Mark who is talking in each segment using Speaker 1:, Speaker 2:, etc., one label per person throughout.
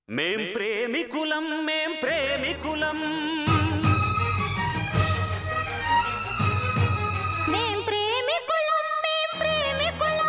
Speaker 1: మేం ప్రేమికులం మేం ప్రేమికులం
Speaker 2: మేం ప్రేమికులం మేం ప్రేమికులం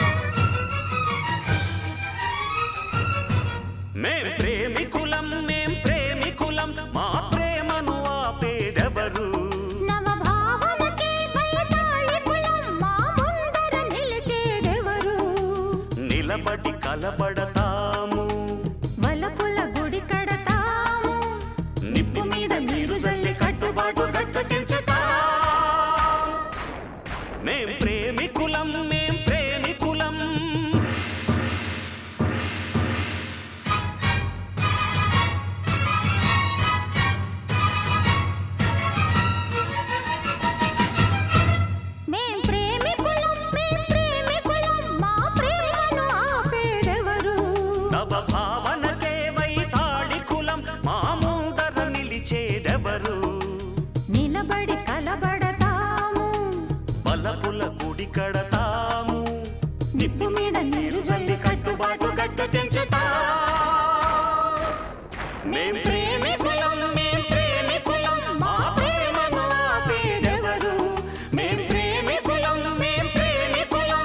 Speaker 1: మేం ప్రేమికులం మేం ప్రేమికులం మా ప్రేమను ఆపేదెవరు
Speaker 2: నవ భావనకే భయతాళికులం మా ముందర నిలిచేదెవరు
Speaker 1: నిలబడి కలబడతాము
Speaker 2: వలపుల గుడి కడతాము
Speaker 1: నిప్పు మీద మీరు జల్లి కట్టుబాటు గట్టు తెంచుతా మేం ప్రేమికులం మేం ప్రేమికులం
Speaker 2: మేం ప్రేమికులం మేం ప్రేమికులం మా ప్రేమను ఆపేదెవరు
Speaker 1: నవ భావనకే వైతాళికులం మా ముందర నిలిచేదెవరు
Speaker 2: నిలబడి కలబడతాము
Speaker 1: బలపుల గుడి కడతాము నిప్పు మీద నీరు జల్లి కట్టుబాటు గట్టు తెంచుతా మేం ప్రేమికులం మేం ప్రేమికులం మా ప్రేమను ఆపేదెవరు మేం ప్రేమికులం మేం ప్రేమికులం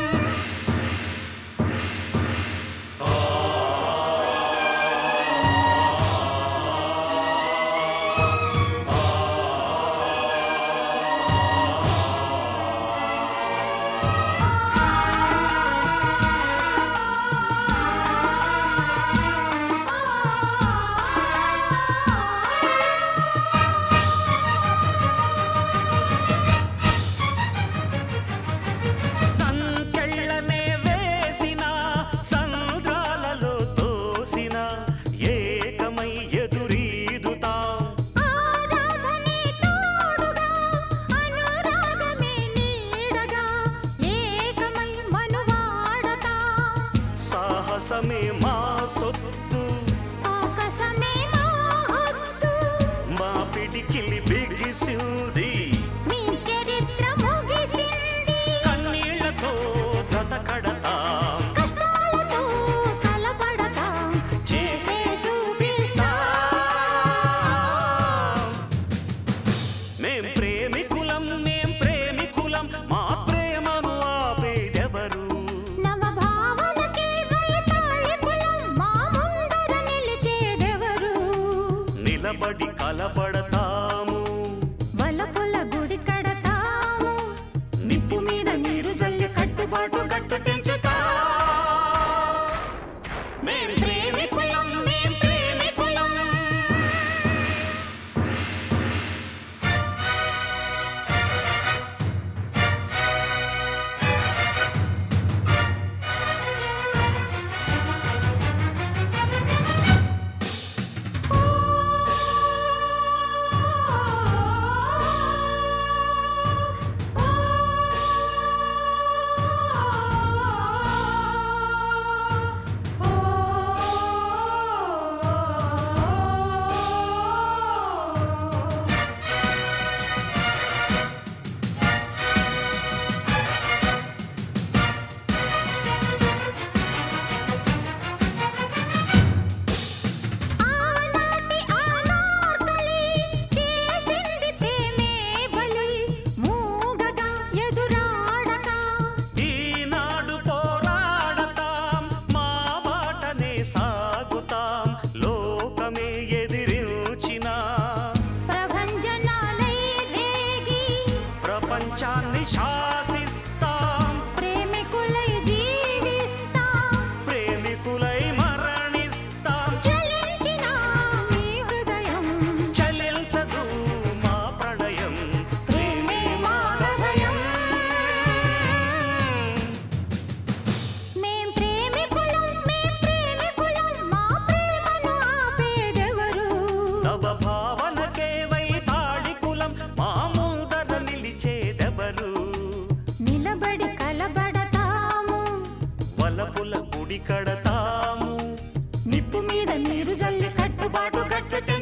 Speaker 1: సంకెళ్ళనే వేసిన సంద్రాలలో తోసిన ఏకమై ఎదురీదుతాం
Speaker 2: ఆరాధనే తోడుగా అనురాగమే నీడగా ఏకమై మనువాడతాం
Speaker 1: సాహసమే మా సొత్తు
Speaker 2: ఆకాశమే మా హద్దు
Speaker 1: మా పిడికిలి బిగిసింది
Speaker 2: మీ చరిత్ర ముగిసింది
Speaker 1: కన్నీళ్లతో జత కడతాం
Speaker 2: కష్టాలతో కలపడతాం చేసే చూపిస్తాం
Speaker 1: మేం ప్రేమికులం మేం ప్రేమికులం మా ప్రేమను ఆపేదెవరు
Speaker 2: నవ భావనకే వైతాళికులం మా ముందర నిలిచేదెవరు
Speaker 1: నిలబడి కలబడతాము
Speaker 2: వలపుల గుడి కడతాము
Speaker 1: నిప్పు మీద నీరు జల్లి కట్టుబాటు గట్టు తెంచుతా మేం ప్రేమికులం మేం ప్రేమికులం
Speaker 2: ఆనాటి అనార్కలి చేసింది ప్రేమే బలి మూగగా ఎదురాడక
Speaker 1: ఈనాడు పోరాడతాం మా బాటనే సాగుతాం లోకమే ఎదిరించిన
Speaker 2: ప్రభంజనాలై రేగి
Speaker 1: ప్రపంచాన్ని శాసిస్తాం
Speaker 2: ప్రేమికులై జీవిస్తాం
Speaker 1: ప్రేమికులై మరణిస్తాం
Speaker 2: చలించిన మీ హృదయం
Speaker 1: చలించదు మా ప్రణయం
Speaker 2: ప్రేమే మా హృదయం మేం ప్రేమికులం మేం ప్రేమికులం మా ప్రేమను ఆపేదెవరు
Speaker 1: నవ భావనకే వైతాళికులం మా ముందర నిలిచేదెవరు
Speaker 2: నిలబడి కలబడతాము
Speaker 1: వలపుల గుడి కడతాము నిప్పు మీద నీరు జల్లి కట్టుబాటు గట్టు